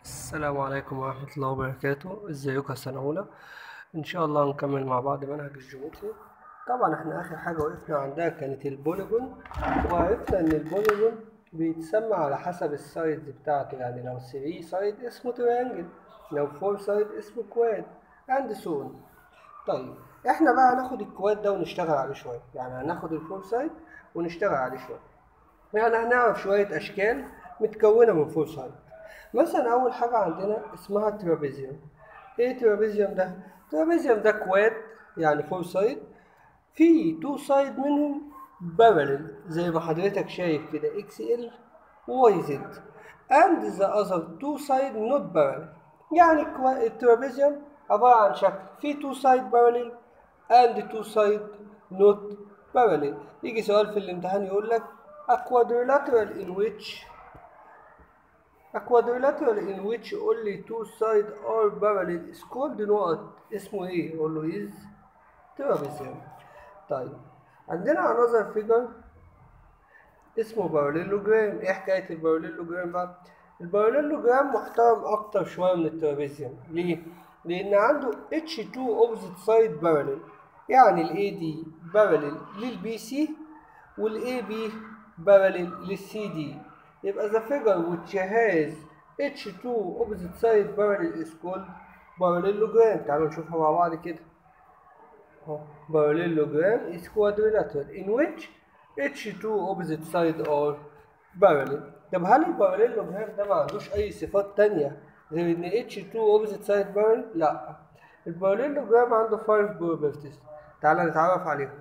السلام عليكم ورحمة الله وبركاته ازيكم يا سنة أولى إن شاء الله نكمل مع بعض منهج الجيومتري طبعا احنا آخر حاجة وقفنا عندها كانت البوليجون وعرفنا إن البوليجون بيتسمى على حسب السايز بتاعته يعني لو 3 سايد اسمه تريانجل لو 4 سايد اسمه كواد اند سو طيب احنا بقى هناخد الكواد ده ونشتغل عليه شوية يعني هناخد الفور سايد ونشتغل عليه شوية يعني هنعرف شوية أشكال متكونة من فور سايد مثلا أول حاجة عندنا اسمها ترابيزيوم إيه ترابيزيوم ده؟ ترابيزيوم ده كواد يعني فور سايد في تو سايد منهم بارلل زي ما حضرتك شايف كده اكس ال واي زد and the other two side not parallel يعني الكوا- الترابيزيوم عبارة عن شكل في two side parallel and two side not parallel يجي سؤال في الامتحان يقول لك a quadrilateral in which A quadrilateral in which only two sides are parallel is called نقط اسمه ايه؟ قول له is trapezium. طيب عندنا another figure اسمه باراليلوجرام ايه حكاية الباراليلوجرام بقى؟ الباراليلوجرام محترم أكتر شوية من الترابيزيوم ليه؟ لأن عنده H2 opposite side parallel يعني ال AD parallel لل BC وال AB parallel لل CD يبقى the figure which has H2 opposite side parallel is called parallelogram تعالوا نشوفها مع بعض كده اهو parallelogram is quadrilateral in which H2 opposite side are parallel طب هل الباراليلوجرام ده ما عندوش أي صفات تانية غير إن H2 opposite side parallel؟ لا الباراليلوجرام عنده 5 properties تعالى نتعرف عليهم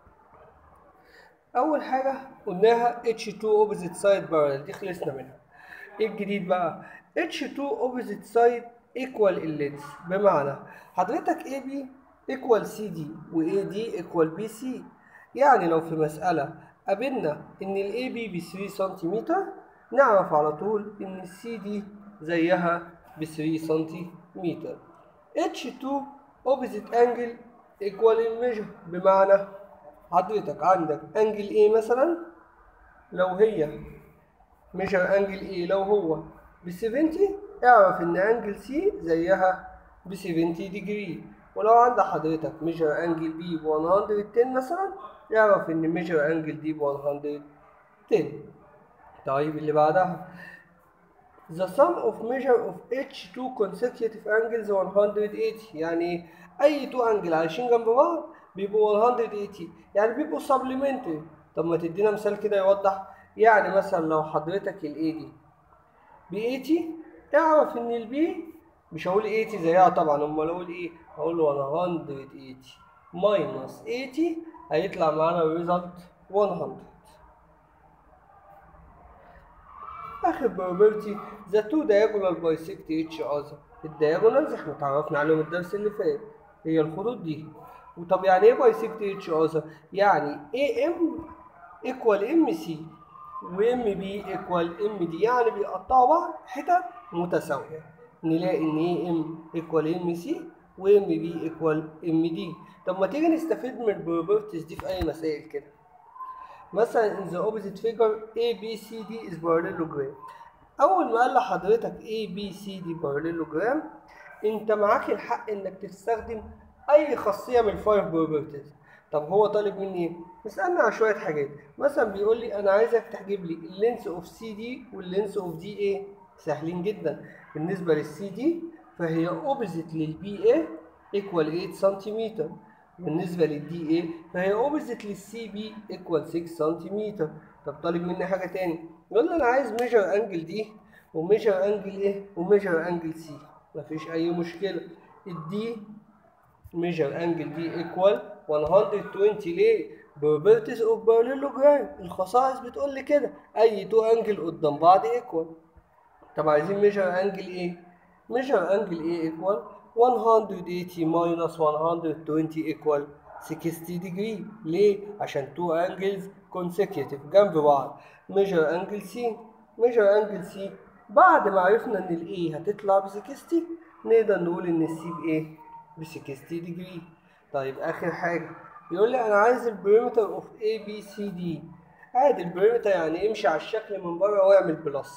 أول حاجة قلناها H2 opposite side parallel دي خلصنا منها إيه الجديد بقى؟ H2 opposite side equal اللينس بمعنى حضرتك AB equal CD و AD equal BC يعني لو في مسألة قابلنا إن ال AB ب 3 سنتيمتر نعرف على طول إن ال CD زيها ب 3 سنتيمتر H2 opposite angle equal in measure بمعنى حضرتك عندك انجل A مثلا لو هي ميجر انجل A لو هو ب 70 اعرف ان انجل C زيها ب 70 ديجري ولو عند حضرتك ميجر انجل B ب 110 مثلا اعرف ان ميجر انجل D ب 110 طيب اللي بعدها The sum of measure of each two consecutive angles 180 يعني أي تو أنجل عايشين جنب بعض بيبقوا 180 يعني بيبقوا supplementary طب ما تدينا مثال كده يوضح يعني مثلا لو حضرتك ال A دي ب 80 اعرف إن ال B مش هقول 80 زيها طبعا أمال أقول إيه؟ هقول 180 minus 80 هيطلع معانا الريزلت 100 آخر probability the two diagonal bisect each other الدياجونالز احنا اتعرفنا عليهم الدرس اللي فات هي الخطوط دي وطب يعني ايه bisect each other؟ يعني AM equal MC و MB equal MD يعني بيقطعوا بعض حتت متساوية نلاقي ان AM equal MC و MB equal MD طب ما تيجي نستفيد من البروبرتيز دي في أي مسائل كده مثلا in the opposite figure A B C D is parallelogram أول ما قال لحضرتك A B C D parallelogram أنت معاك الحق إنك تستخدم أي خاصية من الفايف بروبرتيز طب هو طالب مني إيه؟ بيسألني على شوية حاجات مثلا بيقول لي أنا عايزك تحجب لي اللينس أوف سي دي واللينس أوف دي إيه سهلين جدا بالنسبة للسي دي فهي أوبزيت للبي إيه ايكوال 8 سنتيمتر بالنسبة للدي اي فهي اوبزيت للسي بي ايكوال 6 سنتيمتر طب طالب مني حاجة تاني يقول لي انا عايز ميجر انجل دي وميجر انجل ايه وميجر انجل سي مفيش اي مشكلة الدي ميجر انجل دي ايكوال 120 ليه بروبرتيز اوف باراليلوجرام الخصائص بتقول لي كده اي تو انجل قدام بعض ايكوال طب عايزين ميجر انجل ايه ميجر انجل ايه ايكوال 180 minus 120 equal 60 degree ليه؟ عشان two angles consecutive جنب بعض measure angle C measure angle C بعد ما عرفنا ان ال A هتطلع ب 60 نقدر نقول ان ال C بإيه؟ ب 60 degree طيب آخر حاجة بيقول لي أنا عايز البريمتر اوف A B C D عادي البريمتر يعني امشي على الشكل من بره واعمل بلس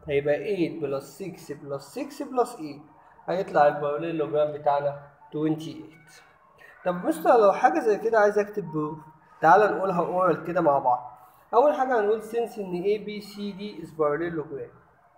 هيبقى 8 بلس 6 بلس 6 بلس 8 هيطلع الباراليلوجرام بتاعنا 28 طب مستر لو حاجة زي كده عايز اكتب بروف تعال نقولها اورال كده مع بعض اول حاجة هنقول since ان A B C D is parallelogram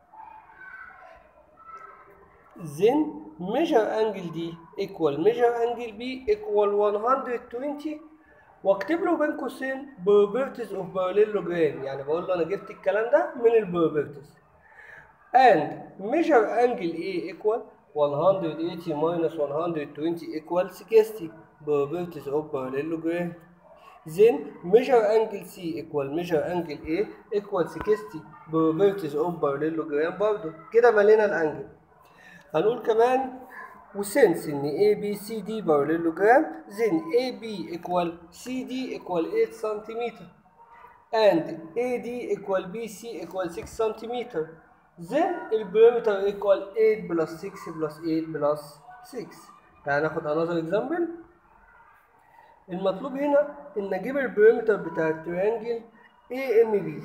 then measure angle D equal measure angle B equal 120 واكتب له بين قوسين properties of parallelogram يعني بقول له انا جبت الكلام ده من البروبرتيز and measure angle A equal 180 minus 120 equal 60 properties of parallelogram then measure angle C equal measure angle A equal 60 properties of parallelogram برضه كده ملينا الانجل هنقول كمان وسنس ان A B C D parallelogram then A B equal C D equal 8 centimeter and A D equal B C equal 6 centimeter then البريمتر equal 8 plus 6 plus 8 plus 6 تعال ناخد another example المطلوب هنا ان اجيب البريمتر بتاع التريانجل AMB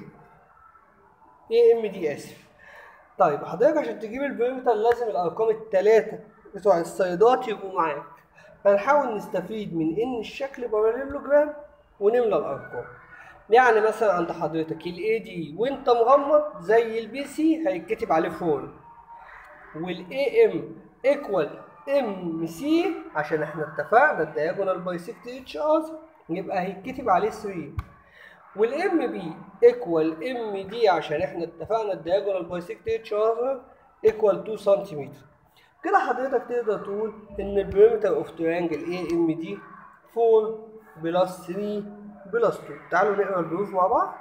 AMD اسف طيب حضرتك عشان تجيب البريمتر لازم الارقام الثلاثه بتوع الصيدات يبقوا معاك فنحاول نستفيد من ان الشكل باراليلوجرام ونملى الارقام يعني مثلا عند حضرتك الاي دي وانت مغمض زي البي سي هيتكتب عليه 4 والاي ام ايكوال ام سي عشان احنا اتفقنا الدياجونال بايسكت اتش ار يبقى هيتكتب عليه 3 والام بي ايكوال ام دي عشان احنا اتفقنا الدياجونال بايسكت اتش ار ايكوال 2 سنتيمتر كده حضرتك تقدر تقول ان البريمتر اوف تريانجل اي ام دي 4 بلس 3 بلس 2 تعالوا نقرا البروف مع بعض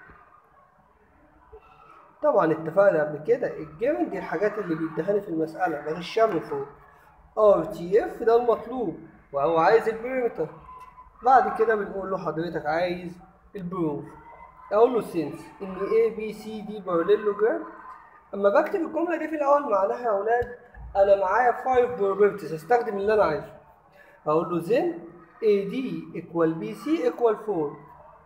طبعا اتفقنا قبل كده الجيفن دي الحاجات اللي بيديهاني في المسألة بغشها من فوق ار تي اف ده المطلوب وهو عايز البريمتر بعد كده بنقول له حضرتك عايز البروف اقول له سينس ان اي بي سي دي باراليلوجرام اما بكتب الجملة دي في الاول معناها يا اولاد انا معايا 5 probabilities هستخدم اللي انا عايزه اقول له then AD equal BC equal 4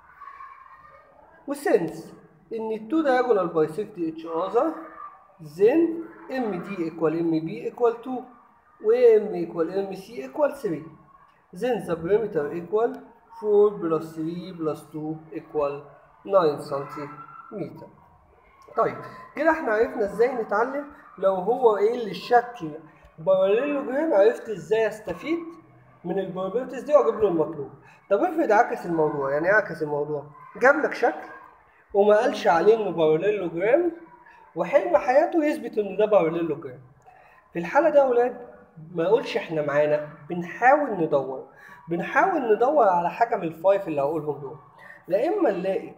وسنس ان التو diagonal bisect each other then MD equal MB equal 2 و AM equal MC equal 3 then the perimeter equal 4 plus 3 plus 2 equal 9 سنتيمتر طيب كده احنا عرفنا ازاي نتعلم لو هو ايه اللي الشكل باراليلوجرام عرفت ازاي استفيد من البروبرتيز دي واجيب له المطلوب طب افرض عكس الموضوع يعني ايه عكس الموضوع جاب لك شكل وما قالش عليه انه باراليلوجرام وحلم حياته يثبت ان ده باراليلوجرام في الحاله ده يا اولاد ما اقولش احنا معانا بنحاول ندور بنحاول ندور على حاجه من الفايف اللي هقولهم دول لا اما نلاقي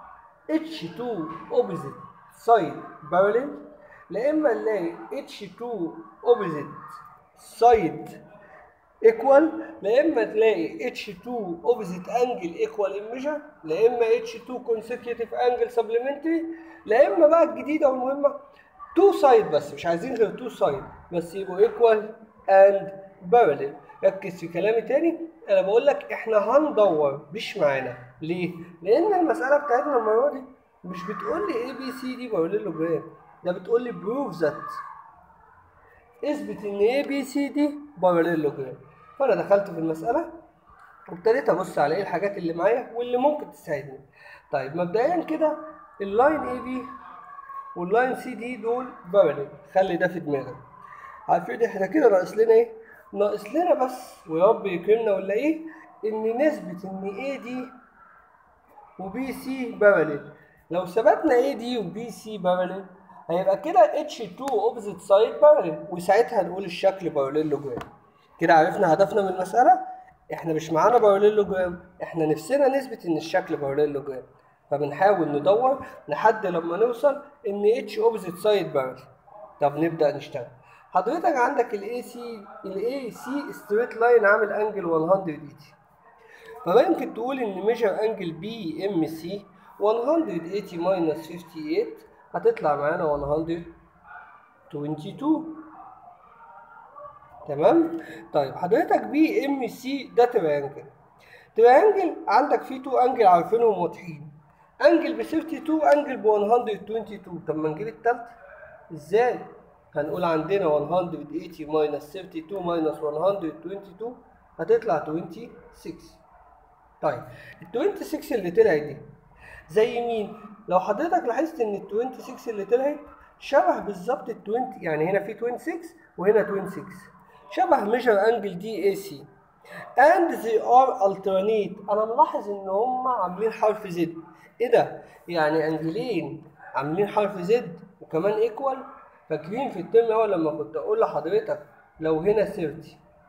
H2 opposite side parallel لا اما نلاقي H2 opposite side equal لا اما تلاقي H2 opposite angle equal in measure لا اما H2 consecutive angle supplementary لا اما بقى الجديده والمهمه two side بس مش عايزين غير two side بس يبقوا equal and parallel ركز في كلامي تاني انا بقول لك احنا هندور مش معانا ليه؟ لان المساله بتاعتنا المره دي مش بتقول لي اي بي سي دي باراليلوجرام ده بتقول لي بروف ذات اثبت ان اي بي سي دي باراليلوجرام فانا دخلت في المساله وابتديت ابص على ايه الحاجات اللي معايا واللي ممكن تساعدني طيب مبدئيا كده اللاين اي بي واللاين سي دي دول باراليل خلي ده في دماغك عارفين احنا كده ناقص لنا ايه ناقص لنا بس ويا رب يكرمنا ولا ايه ان نثبت ان اي دي وبي سي باراليل لو ثبتنا اي دي وبي سي باراليل هيبقى كده H2 opposite side parallel وساعتها نقول الشكل باراليلوجرام كده عرفنا هدفنا من المسألة احنا مش معانا باراليلوجرام احنا نفسنا نثبت ان الشكل باراليلوجرام فبنحاول ندور لحد لما نوصل ان H opposite side parallel طب نبدأ نشتغل حضرتك عندك ال AC ال AC straight line عامل انجل 180 فممكن تقول ان ميجر انجل بي ام سي 180 minus 58 هتطلع معانا 122 تمام طيب حضرتك بي ام سي ده تريانجل تريانجل عندك فيه تو انجل عارفينهم واضحين انجل ب 32 انجل ب 122 طب ما نجيب التالتة ازاي هنقول عندنا 180 minus 32 minus 122 هتطلع 26 طيب ال 26 اللي طلعت دي زي مين لو حضرتك لاحظت ان ال 26 اللي طلعت شبه بالظبط ال 20 يعني هنا في 26 وهنا 26 شبه ميجر انجل دي اي سي and they are alternate انا ملاحظ ان هم عاملين حرف زد ايه ده يعني انجلين عاملين حرف زد وكمان ايكوال فاكرين في الترم الاول لما كنت اقول لحضرتك لو هنا 30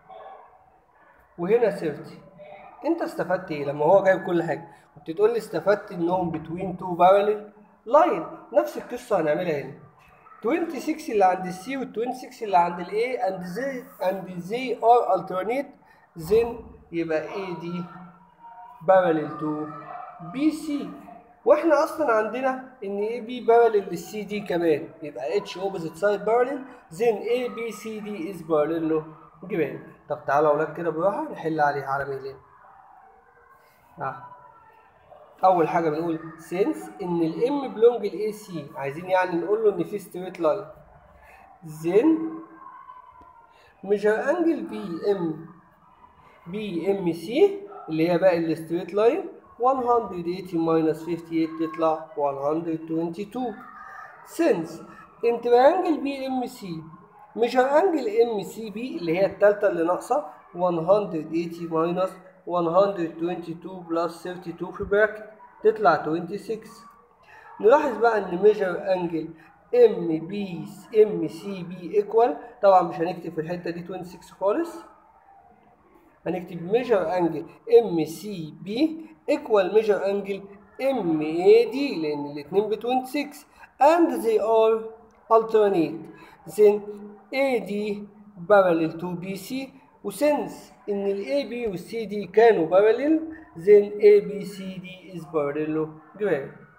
وهنا 30 انت استفدت ايه لما هو جايب كل حاجه كنت تقول لي استفدت انهم between two parallel line نفس القصه هنعملها هنا 26 اللي عند السي وال 26 اللي عند الاي and they and they are alternate then يبقى A دي parallel to BC واحنا اصلا عندنا ان A B parallel للسي دي كمان يبقى H opposite side parallel then A B C D is parallel له جبال طب تعالوا يا اولاد كده بالراحه نحل عليها على ميلين آه. اول حاجه بنقول since ان الام بلونج الاي سي عايزين يعني نقول له ان في ستريت لاين then measure angle بي ام بي ام سي اللي هي بقى الستريت لاين 180 minus 58 تطلع 122 since in triangle بي ام سي measure angle ام سي بي اللي هي التالتة اللي ناقصة 180 minus 122 plus 32 في براكت تطلع 26 نلاحظ بقى ان measure angle ام بي ام سي بي ايكوال طبعا مش هنكتب في الحته دي 26 خالص هنكتب measure angle MCB equal measure angle MAD لأن الاتنين ب 26 and they are alternate then AD parallel to BC وسنس إن ال AB وال CD كانوا parallel then ABCD is parallel graph